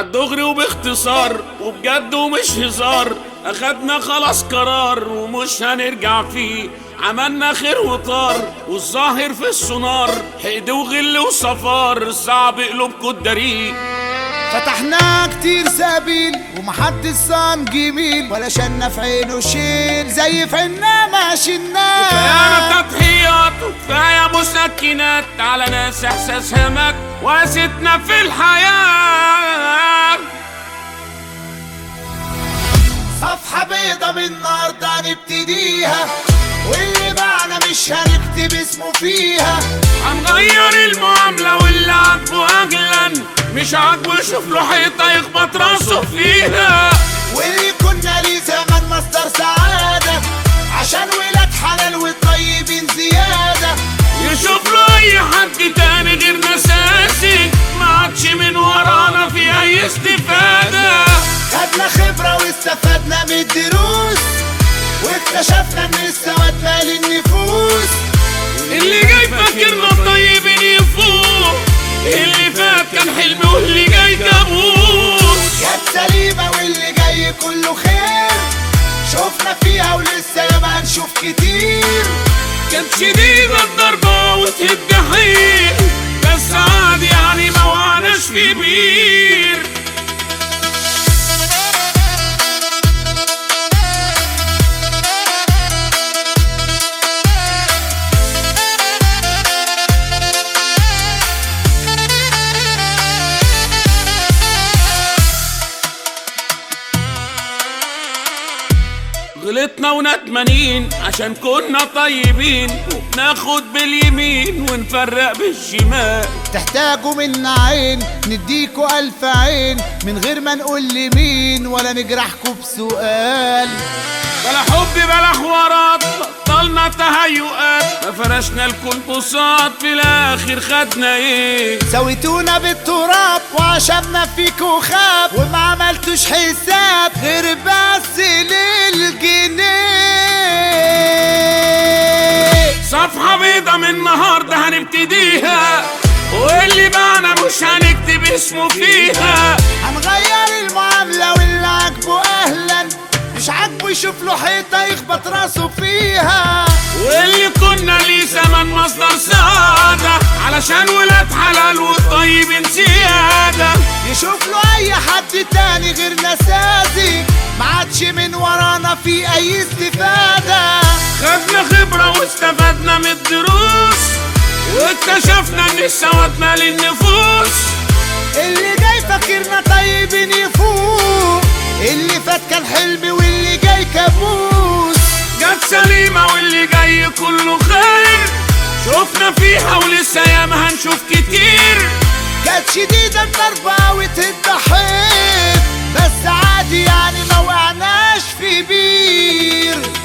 عالدغري وباختصار وبجد ومش هزار اخدنا خلاص قرار ومش هنرجع فيه عملنا خير وطار والظاهر في السونار حقد وغل وصفار صعب قلوبكوا الدريق فتحنا كتير سبيل ومحدش صام جميل ولا شلنا في عينه شيل زي في عنا ما شلناه كفاية تضحيات وكفاية مسكنات على ناس احساسها مات وقاستنا في الحياة صفحة بيضة من النهاردة هنبتديها واللي بعنا مش هنكتب اسمه فيها هنغير المعاملة واللي عاجبه أجلا مش عاجبه يشوف له حيطة يخبط راسه فيها واللي كنا ليه زمان مصدر سعادة عشان ولاد حلال وطيبين زيادة يشوف له أي حد تاني غير نساسي ما عادش من ورانا في أي استفادة خدنا خبرة واستفدنا من الدروس واكتشفنا ان السواد مال النفوس اللي جاي فاكرنا طيبين يفوق اللي فات كان حلم واللي جاي كابوس جت سليمة واللي جاي كله خير شفنا فيها ولسه ياما هنشوف كتير كانت شديدة الضربة وتهد جحيم بس عادي يعني ما وعناش في بير غلطنا وندمانين عشان كنا طيبين وبناخد باليمين ونفرق بالشمال تحتاجوا منا عين نديكوا ألف عين من غير ما نقول لمين ولا نجرحكوا بسؤال بلا حب بلا حوارات بطلنا تهيؤات ما فرشنا الكلبوسات في الاخر خدنا ايه سويتونا بالتراب وعشمنا فيكوا خاب وما عملتوش حساب غير بس للجنيه صفحة بيضة من النهاردة هنبتديها واللي بعنا مش هنكتب اسمه فيها هنغير المعاملة واللي عاجبه أهلا مش عاجبه يشوف له حيطة يخبط راسه فيها واللي كنا ليه زمن مصدر سعادة علشان ولاد حلال والطيبين زيادة يشوف له أي حد تاني غير نسازي ما عادش من ورانا في أي استفادة خدنا خبرة واستفدنا من الدروس واكتشفنا ان السواد مال النفوس اللي جاي فاكرنا طيبين يفوق اللي فات كان حلم واللي جاي كابوس جت سليمة واللي جاي كله خير شفنا فيها ولسه ياما هنشوف كتير كانت شديدة الضربة وتضحك بس عادي يعني ما وقعناش في بير